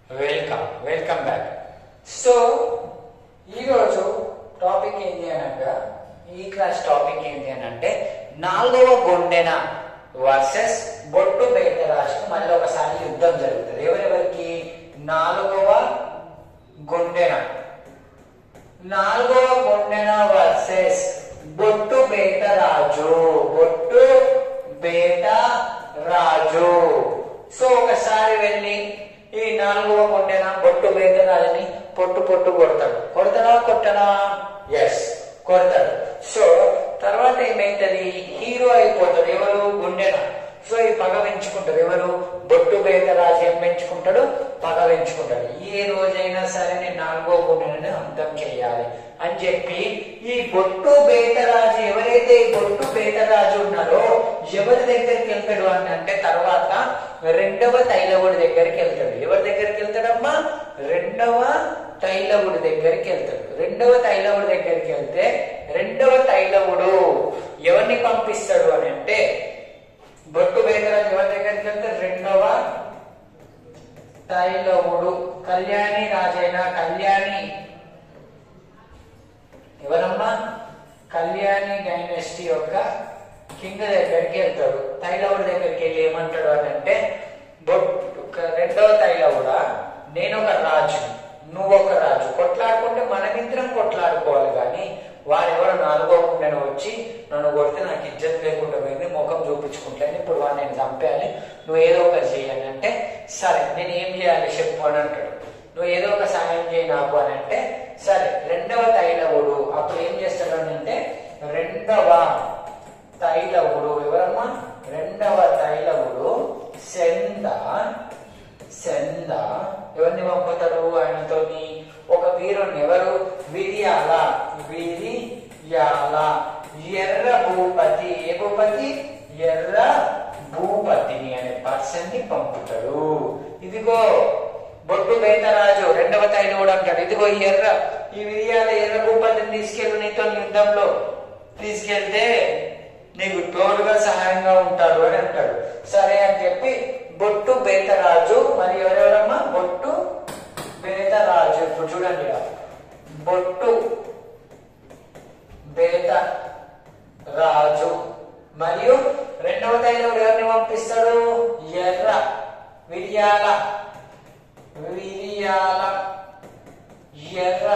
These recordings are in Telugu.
వెల్కమ్ వెల్కమ్ బ్యాక్ సో ఈరోజు టాపిక్ ఏంటి అనగా ఈ క్లాస్ టాపిక్ ఏంటి అని అంటే నాలుగవ గొండెన వర్సెస్ బొట్టు బేతరాజుకు మళ్ళీ ఒకసారి యుద్ధం జరుగుతుంది ఎవరెవరికి నాలుగవ గొండెన నాలుగవ గొండెన వర్సెస్ బొట్టు బేట రాజు బొట్టు బేట రాజు సో ఒకసారి వెళ్ళి ఈ నాలుగవ గొండెన బొట్టు బేట రాజుని పొట్టు పొట్టు కొడతాడు కొడతాడా కొట్టడా ఎస్ కొడతాడు సో తర్వాత ఏమైతుంది హీరో అయిపోతాడు ఎవరు గుండెన సో ఈ పగ పెంచుకుంటారు ఎవరు బొట్టు బేట రాజు ఏం పెంచుకుంటాడు పగ పెంచుకుంటాడు ఏ రోజైనా సరే నేను నాలుగో గుండెని అంతం చేయాలి అని చెప్పి ఈ బొట్టు బేటరాజు ఎవరైతే ఈ బొట్టు బేటరాజు ఉన్నారో ఎవరి దగ్గరికి వెళ్తాడు అని అంటే తర్వాత రెండవ తైలవుడి దగ్గరికి వెళ్తాడు ఎవరి దగ్గరికి వెళ్తాడమ్మా రెండవ తైలవుడి దగ్గరికి వెళ్తాడు రెండవ తైలవుడి దగ్గరికి వెళ్తే రెండవ తైలవుడు ఎవరిని పంపిస్తాడు అని అంటే బొట్టు బేదరాజు ఎవరి దగ్గరికి వెళ్తే రెండవ తైలవుడు కళ్యాణి రాజైన కళ్యాణి ఎవరమ్మా కళ్యాణి డైనస్టీ యొక్క కింగ్ దగ్గరికి వెళ్తాడు తైలవుడి దగ్గరికి వెళ్ళి ఏమంటాడు అని అంటే బొట్టు క- రెండవ తైలవుడా నేను ఒక రాజు నువ్వు ఒక రాజు కొట్లాడుకుంటే మనమిద్దరం కొట్లాడుకోవాలి కానీ వాడెవడో నాలుగో నేను వచ్చి నన్ను కొడితే నాకు ఇజ్జత్ లేకుండా పోయింది ముఖం చూపించుకుంటాను ఇప్పుడు వాడిని నేను చంపేయాలి నువ్వు ఏదో ఒకటి చేయాలి అంటే సరే నేను ఏం చేయాలి చెప్పు అని అంటాడు నువ్వు ఏదో ఒక సాయం చేయి నాకు అని అంటే సరే రెండవ తైలవుడు అప్పుడు ఏం చేస్తాడు అని అంటే రెండవ తైలవుడు ఎవరమ్మా రెండవ తైలవుడు సెంద సెంద ఎవరిని పంపుతాడు ఆయనతోని ఒక వీరుణ్ణి ఎవరు విరియాల విరియాల ఎర్ర భూపతి ఏ భూపతి ఎర్ర భూపతిని అనే పర్సన్ ని పంపుతాడు ఇదిగో బొట్టు బేతరాజు రెండవ తైలవుడు అంటాడు ఇదిగో ఈ ఎర్ర ఈ విరియాల ఎర్ర భూపతిని తీసుకెళ్ళి నీతో యుద్ధంలో తీసుకెళ్తే నీకు తోడుగా సహాయంగా ఉంటాడు అని అంటాడు సరే అని చెప్పి బొట్టు బేతరాజు మరి ఎవరెవరమ్మా బొట్టు బేతరాజు ఇప్పుడు చూడండి ఇలా. బొట్టు బేత రాజు మరియు రెండవ తైలవుడు ఎవరిని పంపిస్తాడు ఎర్ర విరియాల విరియాల ఎర్ర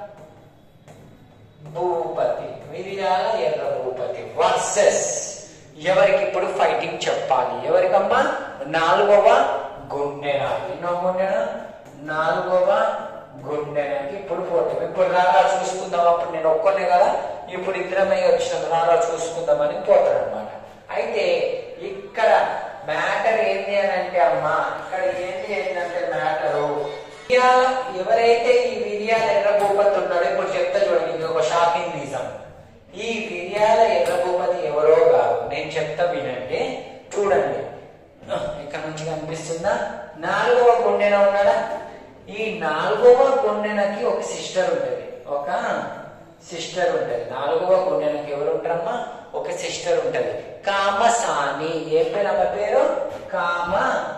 భూపతి విరియాల ఎర్ర భూపతి వర్సెస్ ఎవరికి ఇప్పుడు ఫైటింగ్ చెప్పాలి ఎవరికమ్మా నాలుగవ గుండెన ఎన్నో గుండెన నాలుగవ గుండెనకి ఇప్పుడు పోటీ ఇప్పుడు రారా చూసుకుందాం అప్పుడు నేను ఒక్కనే కదా ఇప్పుడు ఇద్దరమై వచ్చిన రారా చూసుకుందామని పోతాడు అనమాట అయితే ఇక్కడ మ్యాటర్ ఏంటి అని అంటే అమ్మా ఇక్కడ ఏంటి ఏంటంటే మ్యాటరు విరియాల ఎవరైతే ఈ విరియాల ఎర్ర భూపతి ఉన్నాడో ఇప్పుడు చెప్తా చూడండి ఇది ఒక షాకింగ్ నిజం ఈ విరియాల ఎర్ర భూపతి ఎవరో కాదు నేను చెప్తా వినండి చూడండి ఇక్కడ నుంచి కనిపిస్తుందా నాలుగవ గుండెన ఉన్నాడా ఈ నాలుగవ గుండెనకి ఒక సిస్టర్ ఉంటది ఒక సిస్టర్ ఉంటది నాలుగవ గుండెనకి ఎవరు ఉంటారమ్మా ఒక సిస్టర్ ఉంటది కామసాని ఏ పేరు అమ్మ పేరు కామ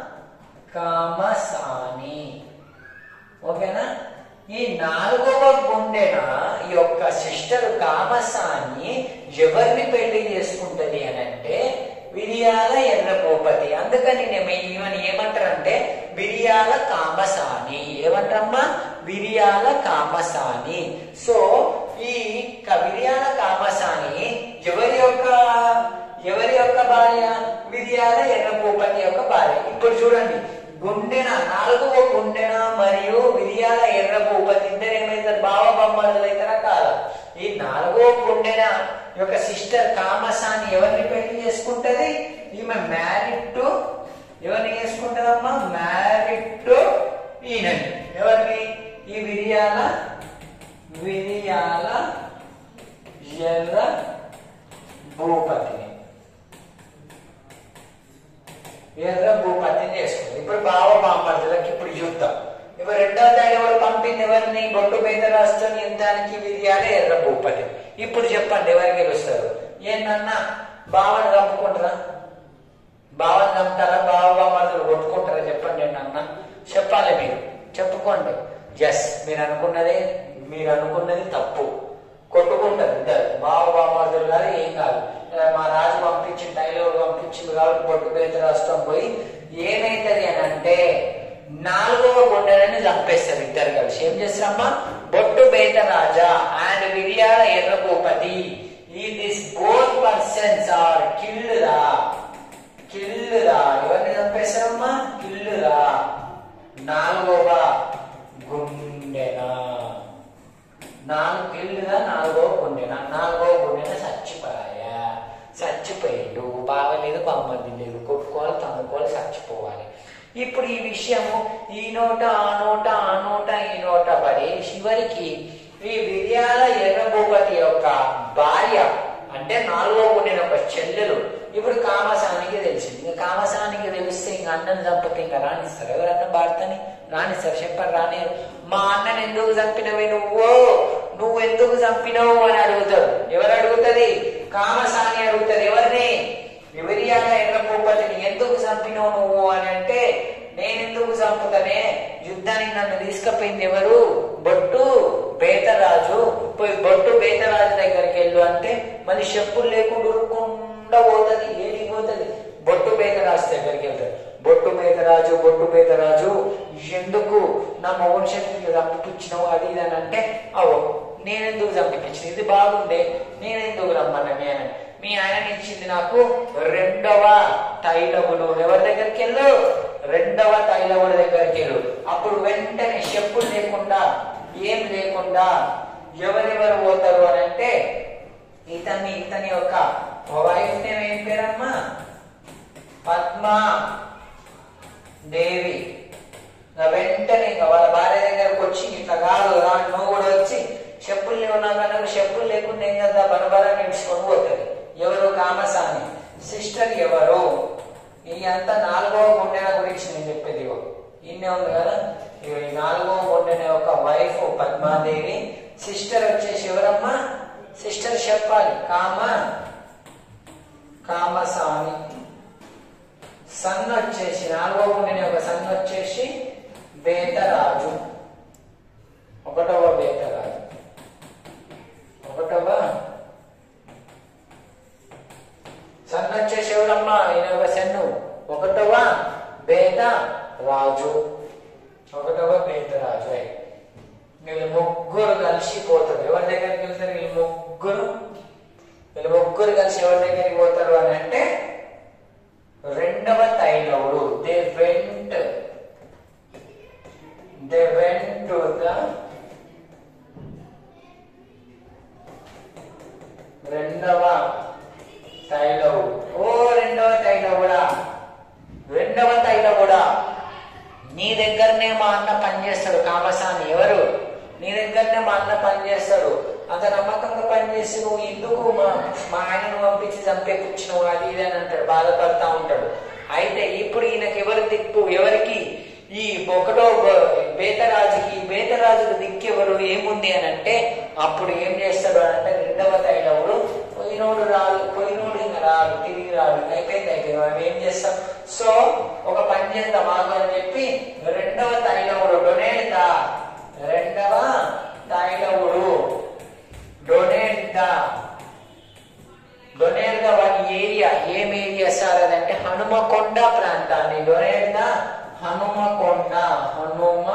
కామసాని ఓకేనా ఈ నాలుగవ గుండెన ఈ యొక్క సిస్టర్ కామసాని ఎవరిని పెళ్లి చేసుకుంటది అని అంటే విరియాల ఎర్ర భూపతి అందుకని నేను ఈమెను ఏమంటారంటే విరియాల కామసాని ఏమంటారమ్మా విరియాల కామసాని సో ఈ క- విరియాల కామసాని ఎవరి యొక్క ఎవరి యొక్క భార్య విరియాల ఎర్ర భూపతి యొక్క భార్య ఇప్పుడు చూడండి గుండెన నాలుగవ గుండెన మరియు విరియాల ఎర్ర భూపతి ఇద్దరు ఏమైతారు బావ బొమ్మలు అవుతారా కాదా ఈ నాలుగవ గుండెన యొక్క సిస్టర్ కామసాని ఎవరిని పెళ్లి చేసుకుంటది ఈమె మ్యారీడ్ టు ఎవరిని చేసుకుంటదమ్మా మ్యారీడ్ టు ఈయనని ఎవరిని ఈ విరియాల విరియాల ఎర్ర భూపతిని ఎర్ర భూపతిని చేసుకుంది ఇప్పుడు బావ బాంబర్దులకి ఇప్పుడు యుద్ధం ఇప్పుడు రెండో దాడి ఎవరు పంపింది ఎవరిని బొట్టు మీద రాష్ట్రం యుద్ధానికి విరియాలి ఎర్ర భూపతి ఇప్పుడు చెప్పండి ఎవరు గెలుస్తారు ఏంటన్నా బావని చంపుకుంటారా బావని చంపుతారా బావ బాంబర్దులు కొట్టుకుంటారా చెప్పండి అన్న చెప్పాలి మీరు చెప్పుకోండి ఎస్ మీరు అనుకున్నదే మీరు అనుకున్నది తప్పు కొట్టుకుంటారు ఇద్దరు బావ బామాదులు కాదు ఏం కాదు ఆ, మా రాజు పంపించి డైలాగ్ పంపించింది కాబట్టి బొట్టు పేద రాష్ట్రం పోయి ఏమైతుంది అని అంటే నాలుగవ గుండెలని చంపేస్తారు ఇద్దరు కలిసి ఏం చేస్తారమ్మా బొట్టు బేత రాజా అండ్ విరియాల ఎర్ర భూపతి ఈ దిస్ బోత్ పర్సన్స్ ఆర్ కిల్లురా కిల్లురా ఎవరిని చంపేస్తారమ్మా కిల్లురా నాలుగవ గుండెనా నాలుగు కిల్లుగా నాలుగో గుండెన నాలుగో గుండెన చచ్చిపోయా చచ్చిపోయిండు బాగలేదు బామ్మది లేదు కొట్టుకోవాలి తమ్ముకోవాలి చచ్చిపోవాలి ఇప్పుడు ఈ విషయము ఈ నోట ఆ నోట ఆ నోట ఈ నోట పడి చివరికి ఈ విర్యాల ఎర్రభూపతి యొక్క భార్య అంటే నాలుగో గుండెన ఒక చెల్లెలు ఇప్పుడు కామసానికి తెలిసింది ఇంకా కామసానికి తెలిస్తే ఇంకా అన్నం చంపితే ఇంకా రాణిస్తారు ఎవరన్నా భారతని రాణిస్తారు చెప్పారు రానియరు మా అన్నని ఎందుకు చంపినవి నువ్వు నువ్వు ఎందుకు చంపినవు అని అడుగుతాడు ఎవరు అడుగుతుంది కామసాని అడుగుతుంది ఎవరిని వివరియాల ఎర్ర భూపతిని ఎందుకు చంపినవు నువ్వు అని అంటే నేను ఎందుకు చంపుతానే యుద్ధానికి నన్ను తీసుకుపోయింది ఎవరు బొట్టు బేతరాజు పోయి బొట్టు బేతరాజు దగ్గరికి వెళ్ళు అంటే మళ్ళీ చెప్పులు లేకుండా ఉరుక్కుండా పోతుంది ఏడికి పోతుంది బొట్టు బేతరాజు దగ్గరికి వెళ్తాడు బొట్టు బేతరాజు బొట్టు బేతరాజు ఎందుకు నా మౌన్ శక్తికి చంపించినావు అది ఇది అని అంటే అవో నేనెందుకు చంపించిన ఇది బాగుండే నేనెందుకు రమ్మన్నా నేను మీ ఆయన ఇచ్చింది నాకు రెండవ తైలమును ఎవరి దగ్గరికి వెళ్ళు రెండవ తైలముడి దగ్గరికి వెళ్ళు అప్పుడు వెంటనే చెప్పులు లేకుండా ఏం లేకుండా ఎవరెవరు పోతారు అని అంటే ఇతన్ని ఇతని యొక్క వైఫ్ నేమ్ ఏం పేరమ్మా పద్మ దేవి ఇంకా వెంటనే ఇంకా వాళ్ళ భార్య దగ్గరకు వచ్చి ఇట్లా కాదు రా నువ్వు కూడా వచ్చి చెప్పులు లేవు నాకు అన్నది చెప్పులు లేకుండా ఏం కదా బరబరా నిలుచుకొని పోతుంది ఎవరు కామసాని సిస్టర్ ఎవరు ఈ అంతా నాలుగవ గుండెల గురించి నేను చెప్పేది ఇగో ఇన్నే ఉంది కదా ఇగో ఈ నాలుగవ గుండెన యొక్క వైఫ్ పద్మాదేవి సిస్టర్ వచ్చేసి ఎవరమ్మా సిస్టర్ చెప్పాలి కామ కామసాని సన్ వచ్చేసి నాలుగో గుండెని ఒక సన్ వచ్చేసి బేతరాజు ఒకటవ బేతరాజు ఒకటవ సన్ వచ్చేసి ఎవరమ్మా ఈయన ఒక సన్ను ఒకటవ బేత రాజు ఒకటవ బేతరాజు అయి. వీళ్ళు ముగ్గురు కలిసిపోతారు ఎవరి దగ్గరికి వెళ్తారు వీళ్ళు ముగ్గురు వీళ్ళు ముగ్గురు కలిసి ఎవరి దగ్గరికి పోతారు అని అంటే రెండవ తైలవుడు they went they went to the రెండవ తైలవుడు ఓ రెండవ తైలవుడా రెండవ తైలవుడా నీ దగ్గరనే మా అన్న పనిచేస్తాడు కామసాని ఎవరు నీ దగ్గరనే మా అన్న పనిచేస్తాడు అంత నమ్మకంగా పనిచేసి నువ్వు ఎందుకు మా మా ఆయనను పంపించి చంపేపుచ్చినావు అది ఇది అని అంటాడు బాధపడతా ఉంటాడు అయితే ఇప్పుడు ఈయనకి ఎవరు దిక్కు ఎవరికి ఈ ఒకటో బ- బేతరాజుకి ఈ బేతరాజుకు దిక్కు ఎవరు ఏముంది అని అంటే అప్పుడు ఏం చేస్తాడు అని అంటే రెండవ తైలవుడు పోయినోడు రాడు పోయినోడు ఇంకా రాడు తిరిగి రాడు ఇంకా అయిపోయింది అయిపోయింది మనం ఏం చేస్తాం సో ఒక పని చేద్దాం ఆగు అని చెప్పి రెండవ తైలవుడు డొనేట్ దా రెండవ తైలవుడు donated donate the one area ఏం ఏరియా సార్ అదంటే హనుమకొండ ప్రాంతాన్ని డొనేట్ ద హనుమకొండ హనుమ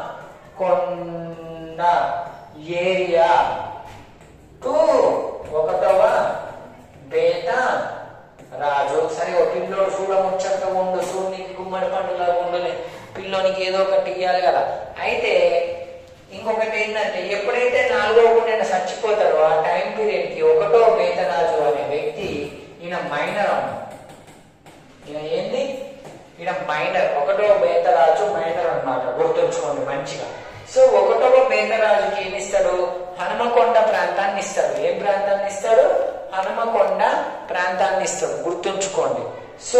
కొండ ఏరియా టు ఒకటవ బేత రాజు సరే ఒక పిల్లోడు చూడముచ్చటగా ఉండు సూర్యునికి గుమ్మడి పండుగ ఉండులే పిల్లోనికి ఏదో ఒకటి ఇవ్వాలి కదా అయితే ఇంకొకటి ఏంటంటే ఎప్పుడైతే నాలుగో గుండెన చచ్చిపోతాడో ఆ టైం పీరియడ్ కి ఒకటో బేతరాజు అనే వ్యక్తి ఈయన మైనర్ అన్న ఈయన ఏంది ఈయన మైనర్ ఒకటో బేతరాజు మైనర్ అన్నమాట గుర్తుంచుకోండి మంచిగా సో ఒకటవ బేతరాజుకి ఏమి ఇస్తాడు హనుమకొండ ప్రాంతాన్ని ఇస్తాడు ఏ ప్రాంతాన్ని ఇస్తాడు హనుమకొండ ప్రాంతాన్ని ఇస్తాడు గుర్తుంచుకోండి సో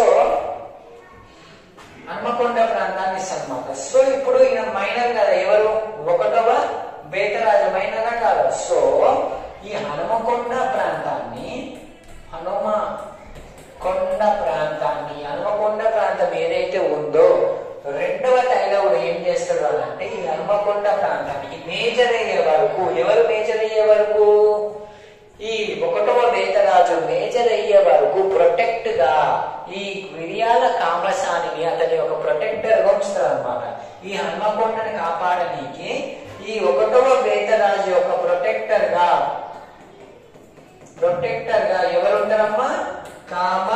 హనుమకొండ ప్రాంతాన్ని ఇస్తాడు అనమాట సో ఇప్పుడు ఈయన మైనర్ కదా ఎవరు ఒకటవ బేతరాజు మైనరా కాదు సో ఈ హనుమకొండ ప్రాంతాన్ని హనుమ కొండ ప్రాంతాన్ని హనుమకొండ ప్రాంతం ఏదైతే ఉందో రెండవ తైలవుడు ఏం చేస్తాడు అని అంటే ఈ హన్మకొండ ప్రాంతానికి మేజర్ అయ్యే వరకు ఎవరు మేజర్ అయ్యే వరకు ఈ ఒకటవ వేతరాజు మేజర్ అయ్యే వరకు ప్రొటెక్ట్ గా ఈ విరియాల కామసానిని అతని ఒక ప్రొటెక్టర్ గా ఉంచుతారు అనమాట ఈ హన్మకొండని కాపాడనీకి ఈ ఒకటవ వేతరాజు యొక్క ప్రొటెక్టర్ గా ప్రొటెక్టర్ గా ఎవరు ఉంటారమ్మా కామ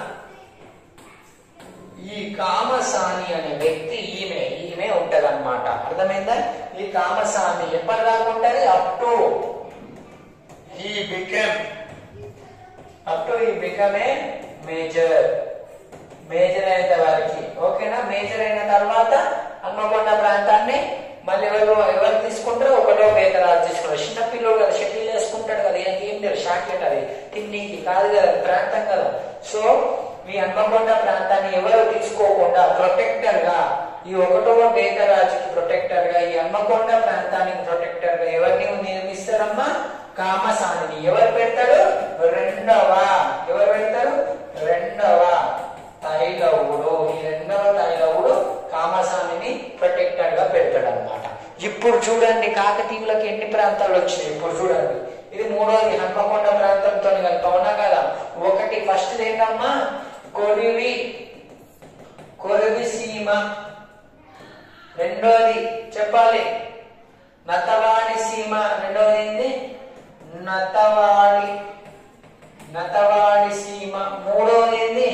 ఈ కామసాని అనే వ్యక్తి ఈమె ఈమె ఉంటది అనమాట అర్థమైందా ఈ కామసాని ఎప్పటిదాకా ఉంటది అప్ టు ఈ బికమ్ అప్ టు ఈ బికమ్ ఏ మేజర్ మేజర్ అయిన వరకు ఓకేనా మేజర్ అయిన తర్వాత హన్మకొండ ప్రాంతాన్ని మళ్ళీ ఎవరు ఎవరు తీసుకుంటారో ఒకటో వేతరాలు తీసుకుంటారు చిన్న పిల్లలు కదా షటిల్ వేసుకుంటాడు కదా ఈయనకి ఏం తెలియదు షాక్లెట్ అది తిండికి కాదు కదా ప్రాంతం కదా సో మీ హన్మకొండ ప్రాంతాన్ని ఎవరు తీసుకోకుండా ప్రొటెక్టర్ గా ఈ ఒకటవ వేతరాజుకి ప్రొటెక్టర్ గా ఈ హన్మకొండ ప్రాంతానికి ప్రొటెక్టర్ గా ఎవరిని నిర్మిస్తారమ్మా కామసానిని ఎవరు పెడతారు రెండవ ఎవరు పెడతారు రెండవ తైలవుడు ఈ రెండవ తైలవుడు కామసానిని ప్రొటెక్టర్ గా పెడతాడు అనమాట ఇప్పుడు చూడండి కాకతీయులకు ఎన్ని ప్రాంతాలు వచ్చినాయి ఇప్పుడు చూడండి ఇది మూడోది హన్మకొండ ప్రాంతంతో కలిపి అవునా కదా ఒకటి ఫస్ట్ ఏంటమ్మా కొరివి కొరివి సీమ రెండోది చెప్పాలి నతవాడి సీమ రెండోది ఏంది నతవాడి నతవాడి సీమ మూడోది ఏంది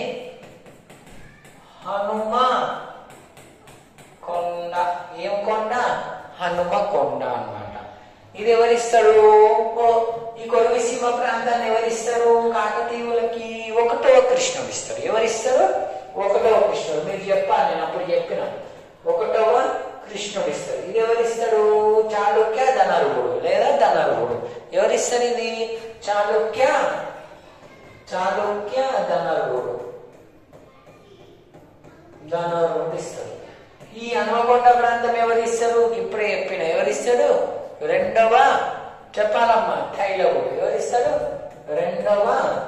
హనుమ కొండ ఏం కొండ హనుమ కొండ అన్నమాట ఇది ఎవరిస్తాడు ఓ, ఈ కొరవి సీమ ప్రాంతాన్ని ఎవరిస్తారు కాకతీయులకి ఒకటో కృష్ణుడు ఇస్తాడు ఎవరిస్తారు ఒకటవ కృష్ణుడు మీరు చెప్పాలి నేను అప్పుడు చెప్పిన ఒకటవ కృష్ణుడు ఇస్తాడు ఇది ఎవరిస్తాడు చాళుక్య ధనరుగుడు లేదా ధనరుగుడు ఎవరిస్తారు ఇది చాళుక్య చాళుక్య ధనరుగుడు ధనరుగుడు ఇస్తాడు ఈ హనుమకొండ ప్రాంతం ఎవరిస్తారు ఇప్పుడే చెప్పిన ఎవరిస్తాడు రెండవ చెప్పాలమ్మా తైలవుడు ఎవరిస్తాడు రెండవ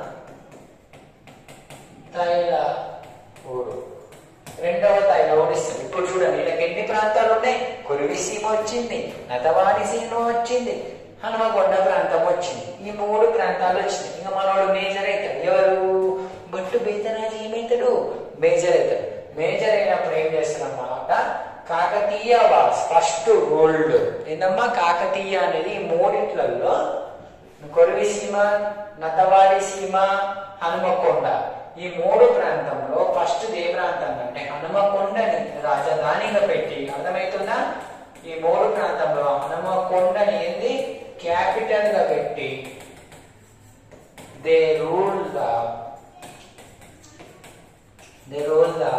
తైలవుడు రెండవ తైలవుడు ఇస్తాడు ఇప్పుడు చూడండి వీళ్ళకి ఎన్ని ప్రాంతాలు ఉన్నాయి కొరివి సీమ వచ్చింది నతవాడి సీమ వచ్చింది హనుమకొండ ప్రాంతం వచ్చింది ఈ మూడు ప్రాంతాలు వచ్చినాయి ఇంకా మనవాడు మేజర్ అవుతాడు ఎవరు బట్టు బేతరాజు ఏమవుతాడు మేజర్ అవుతాడు మేజర్ అయినప్పుడు ఏం చేస్తారన్నమాట కాకతీయ వాస్ ఫస్ట్ గోల్డ్ ఏందమ్మా కాకతీయ అనేది ఈ మూడిట్లలో కొరివి సీమ నతవాడి సీమ హనుమకొండ ఈ మూడు ప్రాంతంలో ఫస్ట్ ఏ ప్రాంతం అంటే హనుమకొండని రాజధానిగా పెట్టి అర్థమవుతుందా ఈ మూడు ప్రాంతంలో హనుమకొండని ఏంది క్యాపిటల్ గా పెట్టి they rule the they rule the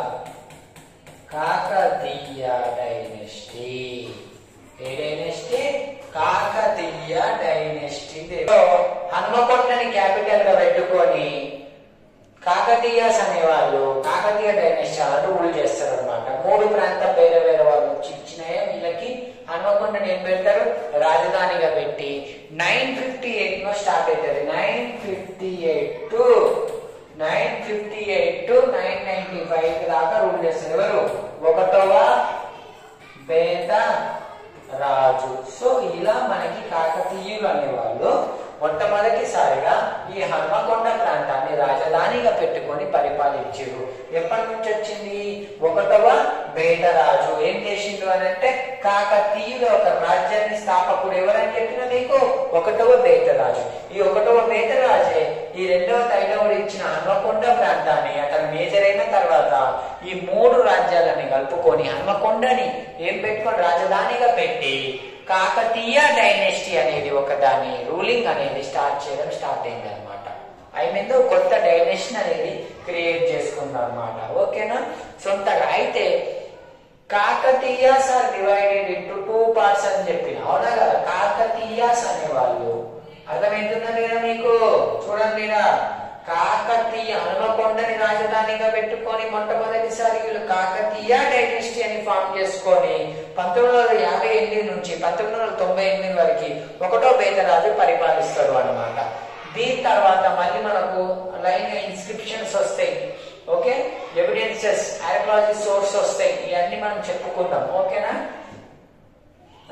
Kakatiya dynasty a dynasty Kakatiya dynasty హనుమకొండని క్యాపిటల్ గా పెట్టుకొని కాకతీయాస్ అనేవాళ్ళు కాకతీయ డైనెస్టీ వాళ్ళు రూల్ చేస్తారు అనమాట మూడు ప్రాంతం వేరే వేరే వాళ్ళు వచ్చి ఇచ్చినాయో వీళ్ళకి హనుమకొండని ఏం పెడతారు రాజధానిగా పెట్టి నైన్ ఫిఫ్టీ ఎయిట్ లో స్టార్ట్ అవుతుంది nine fifty eight to nine fifty eight to nine ninety five దాకా రూల్ చేస్తారు ఎవరు ఒకటవ పేద రాజు సో ఇలా మనకి కాకతీయులు అనేవాళ్ళు మొట్టమొదటిసారిగా ఈ హనుమకొండ ప్రాంతాన్ని రాజధానిగా పెట్టుకొని పరిపాలించారు ఎప్పటి నుంచి వచ్చింది ఒకటవ బేదరాజు ఏం చేసిండు అని అంటే కాకతీయుల ఒక రాజ్యాన్ని స్థాపకుడు ఎవరని చెప్పిన మీకు ఒకటవ బేదరాజు ఈ ఒకటవ బేదరాజే ఈ రెండవ తైలవుడు ఇచ్చిన హనుమకొండ ప్రాంతాన్ని అతను మేజర్ అయిన తర్వాత ఈ మూడు రాజ్యాలని కలుపుకొని హనుమకొండని ఏం పెట్టుకొని రాజధానిగా పెట్టి కాకతీయ డైనెస్టీ అనేది ఒక దాని రూలింగ్ అనేది స్టార్ట్ చేయడం స్టార్ట్ అయింది అనమాట అయిపోయిందో కొత్త డైనెస్టీ అనేది క్రియేట్ చేసుకుందాం అనమాట ఓకేనా సొంతగా అయితే Kakatiyas are divided into two parts అని చెప్పిన అవునా కదా కాకతీయాస్ అనేవాళ్ళు అర్థమవుతుందా లేదా మీకు చూడండి ఈడ. కాకతీయ హనుమకొండని రాజధానిగా పెట్టుకొని మొట్టమొదటిసారి వీళ్ళు కాకతీయ డైనెస్టీ అని ఫామ్ చేసుకొని పంతొమ్మిది వందల యాభై ఎనిమిది నుంచి పంతొమ్మిది వందల తొంభై ఎనిమిది వరకు ఒకటో బేదరాజు పరిపాలిస్తారు అన్నమాట దీని తర్వాత మళ్ళీ మనకు లైన్ ఇన్స్క్రిప్షన్స్ వస్తాయి ఓకే ఎవిడెన్సెస్ ఆర్కలాజీ సోర్స్ వస్తాయి ఇవన్నీ మనం చెప్పుకుందాం ఓకేనా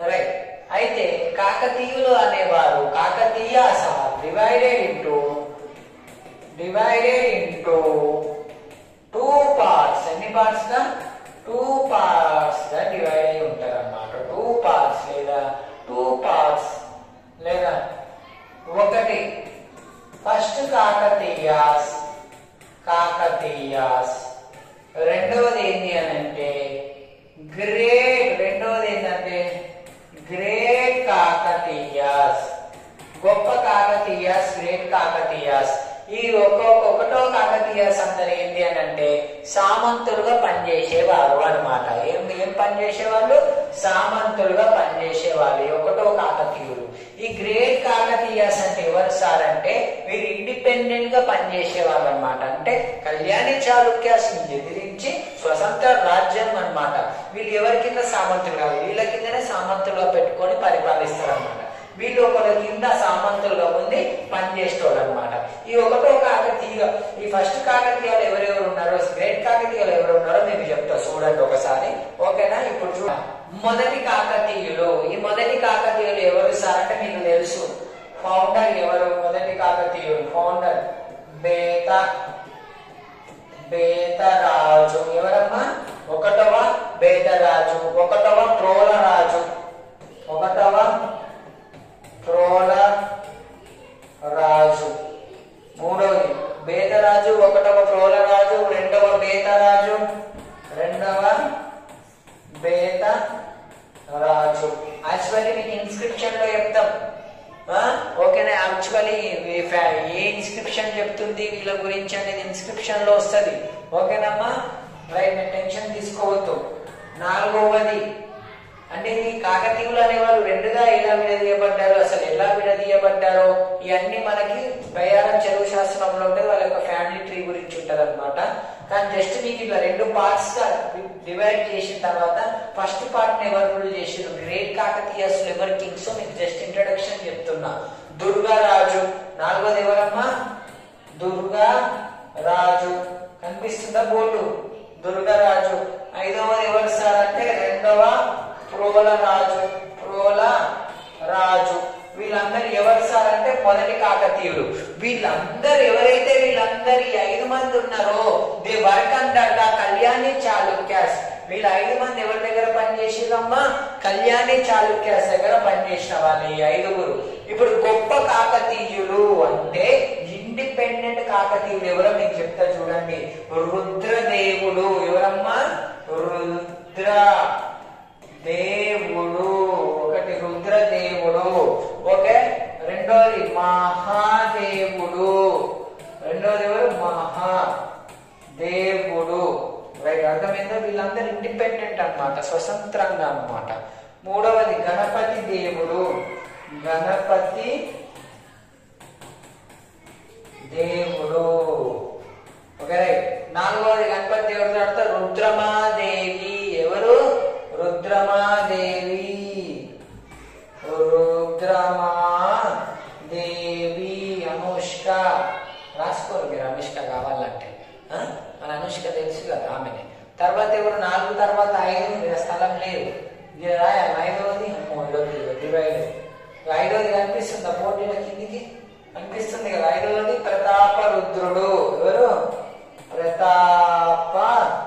కాకతీయులు అనేవారు Kakatiyas divided into divided into two parts ఎన్ని పార్ట్స్ గా టూ పార్ట్స్ గా డివైడ్ అయి ఉంటారు అన్నమాట టూ పార్ట్స్ లేదా టూ పార్ట్స్ లేదా ఒకటి ఫస్ట్ కాకతీయాస్ కాకతీయాస్ రెండవది ఏంటి అని అంటే గ్రేట్ రెండవది ఏంటంటే గ్రేట్ కాకతీయాస్ గొప్ప కాకతీయాస్ గ్రేట్ కాకతీయాస్ ఈ ఒక్కొక్క ఒకటో కాకతీయాస్ అందరు ఏంటి అని అంటే సామంతులుగా పనిచేసేవారు అనమాట ఏం ఏం పనిచేసేవాళ్ళు సామంతులుగా పనిచేసేవాళ్ళు ఈ ఒకటో కాకతీయులు ఈ గ్రేట్ కాకతీయాస్ అంటే ఎవరు సార్ అంటే వీరు ఇండిపెండెంట్ గా పనిచేసేవాళ్ళు అనమాట అంటే కళ్యాణి చాళుక్యాస్ ఎదిరించి స్వతంత్ర రాజ్యం అన్నమాట వీళ్ళు ఎవరి కింద సామంతులు కాదు వీళ్ళ కిందనే సామంతులుగా పెట్టుకొని పరిపాలిస్తారు అనమాట వీళ్ళు ఒకరి కింద సామంతులుగా ఉండి పనిచేసేవాళ్ళు అనమాట ఈ ఒకటో కాకతీయ ఈ ఫస్ట్ కాకతీయాలు ఎవరెవరు ఉన్నారో గ్రేట్ కాకతీయాలు ఎవరు ఉన్నారో మీకు చెప్తా చూడండి ఒకసారి ఓకేనా ఇప్పుడు చూడ మొదటి కాకతీయులు ఈ మొదటి కాకతీయులు ఎవరు సార్ అంటే మీకు తెలుసు ఫౌండర్ ఎవరు మొదటి కాకతీయులు ఫౌండర్ బేత బేతరాజు ఎవరమ్మా ఒకటవ బేతరాజు ఒకటవ ప్రోలరాజు ఒకటవ ప్రోల రాజు మూడవది బేతరాజు ఒకటవ ప్రోలరాజు రెండవ బేతరాజు రెండవ బేత రాజు యాక్చువల్లీ మీకు ఇన్స్క్రిప్షన్ లో చెప్తాం ఆ? ఓకేనా యాక్చువల్లీ ఏ ఇన్స్క్రిప్షన్ చెప్తుంది వీళ్ళ గురించి అనేది ఇన్స్క్రిప్షన్ లో వస్తుంది ఓకేనమ్మా రైట్ నేను టెన్షన్ తీసుకోవద్దు నాలుగవది అంటే ఈ కాకతీయులు అనేవాళ్ళు రెండుగా ఎలా విడదీయబడ్డారు అసలు ఎలా విడదీయబడ్డారో ఇవన్నీ మనకి బయారం చెరువు శాస్త్రంలో ఉంటే వాళ్ళ యొక్క ఫ్యామిలీ ట్రీ గురించి ఉంటది అనమాట కానీ జస్ట్ మీకు ఇట్లా రెండు పార్ట్స్ గా డివైడ్ చేసిన తర్వాత ఫస్ట్ పార్ట్ ని ఎవరు రూల్ చేసారు గ్రేట్ కాకతీయస్ ఎవర్ కింగ్స్ మీకు జస్ట్ ఇంట్రడక్షన్ చెప్తున్నా దుర్గా రాజు నాలుగోది ఎవరమ్మా దుర్గా రాజు కనిపిస్తుందా బోర్డు దుర్గా రాజు ఐదవది ఎవరు సార్ అంటే రెండవ ప్రోల రాజు ప్రోల రాజు వీళ్ళందరూ ఎవరు సార్ అంటే మొదటి కాకతీయులు వీళ్ళందరూ ఎవరైతే వీళ్ళందరూ ఈ ఐదు మంది ఉన్నారో they work under the Kalyani Chalukyas వీళ్ళ ఐదు మంది ఎవరి దగ్గర పనిచేసిరమ్మా కళ్యాణి చాళుక్యాస్ దగ్గర పనిచేసిన వాళ్ళు ఈ ఐదుగురు ఇప్పుడు గొప్ప కాకతీయులు అంటే ఇండిపెండెంట్ కాకతీయులు ఎవరో మీకు చెప్తా చూడండి రుద్రదేవుడు ఎవరమ్మా రుద్ర దేవుడు ఒకటి రుద్రదేవుడు ఓకే రెండోది మహాదేవుడు రెండోది ఎవరు మహా దేవుడు రైట్ అర్థమైందో వీళ్ళందరూ ఇండిపెండెంట్ అన్నమాట స్వతంత్రంగా అన్నమాట మూడవది గణపతి దేవుడు గణపతి దేవుడు ఓకే రైట్ నాలుగవది గణపతి దేవుడు తర్వాత రుద్రమాదేవి ఎవరు రుద్రమాదేవి రుద్రమా దేవి అనుష్క రాసుకోరు మీరు అనుష్క కావాలంటే ఆ? మన అనుష్క తెలుసు కదా ఆమెనే తర్వాత ఎవరు నాలుగు తర్వాత ఐదు మీద స్థలం లేదు ఇది రాయాలి ఐదవది అమ్మో ఇదొద్దు, ఇది డివైడ్ ఐదవది కనిపిస్తుందా పోటీల కిందికి కనిపిస్తుంది కదా ఐదవది ప్రతాప రుద్రుడు ఎవరు ప్రతాప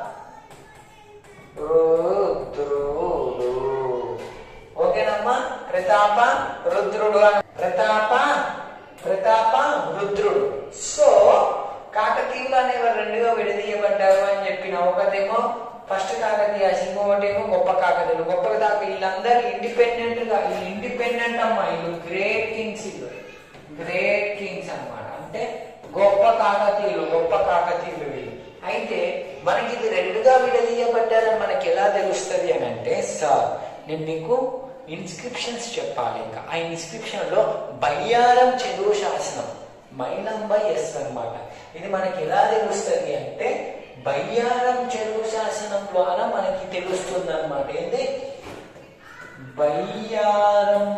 రుద్రుడు ఓకేనమ్మా ప్రతాప రుద్రుడు అని- ప్రతాప ప్రతాప రుద్రుడు సో కాకతీయులు అనేవారు రెండుగా విడదీయబడ్డారు అని చెప్పిన ఒకటేమో ఫస్ట్ కాకతీయ ఇంకొకటేమో గొప్ప కాకతీయులు గొప్ప కాక వీళ్ళందరూ ఇండిపెండెంట్ గా వీళ్ళు ఇండిపెండెంట్ అమ్మా వీళ్ళు గ్రేట్ కింగ్స్ వీళ్ళు గ్రేట్ కింగ్స్ అన్నమాట అంటే గొప్ప కాకతీయులు గొప్ప కాకతీయులు వీళ్ళు అయితే మనకి ఇది రెండుగా విడదీయబడ్డారని మనకి ఎలా తెలుస్తుంది అని అంటే సార్ నేను మీకు ఇన్స్క్రిప్షన్స్ చెప్పాలి ఇంకా ఆ ఇన్స్క్రిప్షన్ లో బయ్యారం చెరువు శాసనం మైలం బై ఎస్ అన్నమాట ఇది మనకి ఎలా తెలుస్తుంది అంటే బయ్యారం చెరువు శాసనం ద్వారా మనకి తెలుస్తుంది అనమాట ఏంటి బయ్యారం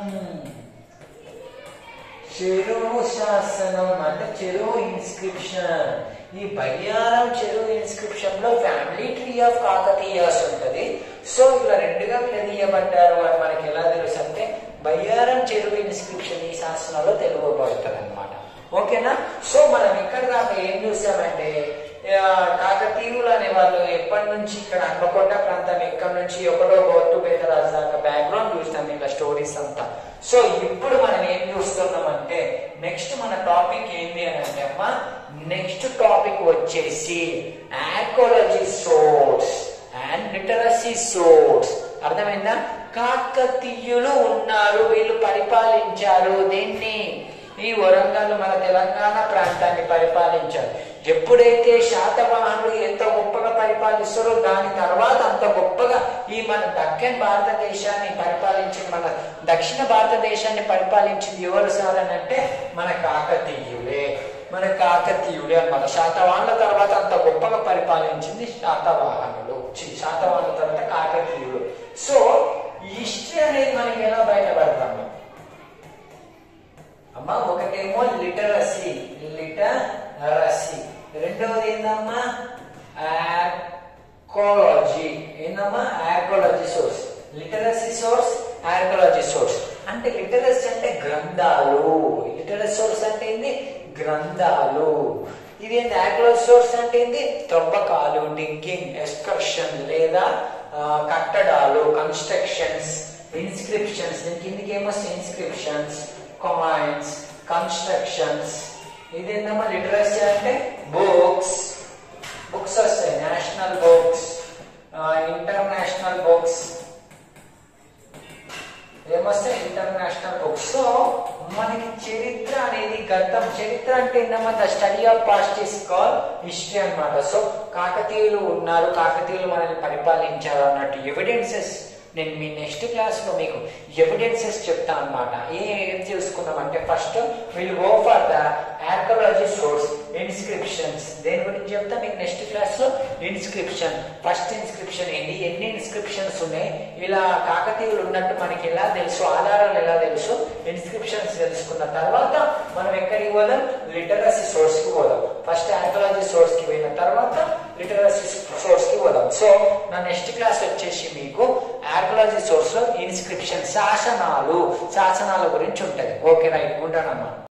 చెరువు శాసనం అంటే చెరువు ఇన్స్క్రిప్షన్ ఈ బయ్యారం చెరువు ఇన్స్క్రిప్షన్ లో ఫ్యామిలీ ట్రీ ఆఫ్ కాకతీయాస్ ఉంటది సో ఇలా రెండుగా విడదీయబడ్డారు అని మనకి ఎలా తెలుసు అంటే బయ్యారం చెరువు ఇన్స్క్రిప్షన్ ఈ శాసనాల్లో తెలుపబడుతుంది అనమాట ఓకేనా సో మనం ఇక్కడ దాకా ఏం చూసామంటే ఆ, కాకతీయులు అనే వాళ్ళు ఎప్పటి నుంచి ఇక్కడ హన్మకొండ ప్రాంతం ఎక్కడి నుంచి ఒకటో గోటు పేదరాజు దాకా బ్యాక్గ్రౌండ్ చూస్తాం ఇలా స్టోరీస్ అంతా సో ఇప్పుడు మనం ఏం చూస్తున్నాం అంటే నెక్స్ట్ మన టాపిక్ ఏంటి అని అంటే అమ్మా నెక్స్ట్ టాపిక్ వచ్చేసి archaeology source and literacy source అర్థమైందా కాకతీయులు ఉన్నారు వీళ్ళు పరిపాలించారు దీన్ని ఈ వరంగల్ మన తెలంగాణ ప్రాంతాన్ని పరిపాలించారు ఎప్పుడైతే శాతవాహనులు ఎంత గొప్పగా పరిపాలిస్తారో దాని తర్వాత అంత గొప్పగా ఈ మన దక్కన్ భారతదేశాన్ని పరిపాలించిన మన దక్షిణ భారతదేశాన్ని పరిపాలించింది ఎవరు సార్ అని అంటే మన కాకతీయులే మన కాకతీయులే అన్నమాట శాతవాహనుల తర్వాత అంత గొప్పగా పరిపాలించింది శాతవాహనులు ఛీ, శాతవాహనుల తర్వాత కాకతీయులు సో హిస్టరీ అనేది మనకి ఎలా బయటపడతాము అమ్మా ఒకటేమో లిటరసీ లిటరసీ రెండవది ఏందమ్మా ఆర్కోలజీ ఏందమ్మా archaeology source literacy source archaeology source అంటే లిటరసీ అంటే గ్రంథాలు లిటరసీ సోర్స్ అంటే ఏంది గ్రంథాలు ఇది ఏంది ఆర్కోలజీ సోర్స్ అంటే ఏంది త్రవ్వకాలు డింకింగ్ ఎక్స్కర్షన్ లేదా ఆ, కట్టడాలు కన్స్ట్రక్షన్స్ ఇన్స్క్రిప్షన్స్ దీని కిందకి ఏమొస్తాయి ఇన్స్క్రిప్షన్స్ కాయిన్స్ కన్స్ట్రక్షన్స్ ఇదేందమ్మా లిటరసీ అంటే బుక్స్ బుక్స్ వస్తాయి నేషనల్ బుక్స్ ఇంటర్నేషనల్ బుక్స్ ఏమొస్తాయి ఇంటర్నేషనల్ బుక్స్ సో మనకి చరిత్ర అనేది గతం చరిత్ర అంటే ఏంటమ్మా the study of past is call history అన్నమాట సో కాకతీయులు ఉన్నారు కాకతీయులు మనల్ని పరిపాలించారు అన్నట్టు ఎవిడెన్సెస్ నేను మీ నెక్స్ట్ క్లాస్ లో మీకు ఎవిడెన్సెస్ చెప్తా అన్నమాట ఏ ఏం చూసుకున్నామంటే first will go for the archaeology source inscriptions దేని గురించి చెప్తా మీకు నెక్స్ట్ క్లాస్ లో ఇన్స్క్రిప్షన్ ఫస్ట్ ఇన్స్క్రిప్షన్ ఏంటి ఎన్ని ఇన్స్క్రిప్షన్స్ ఉన్నాయి ఇలా కాకతీయులు ఉన్నట్టు మనకి ఎలా తెలుసు ఆధారాలు ఎలా తెలుసు ఇన్స్క్రిప్షన్స్ తెలుసుకున్న తర్వాత మనం ఎక్కడికి పోదాం లిటరసీ సోర్స్ కి పోదాం ఫస్ట్ ఆర్కలాజీ సోర్స్ కి పోయిన తర్వాత లిటరసీ సోర్స్ కి పోదాం సో నా నెక్స్ట్ క్లాస్ వచ్చేసి మీకు ఆర్కలాజీ సోర్స్ లో ఇన్స్క్రిప్షన్ శాసనాలు శాసనాల గురించి ఉంటది ఓకే రైట్ ఉంటానమ్మా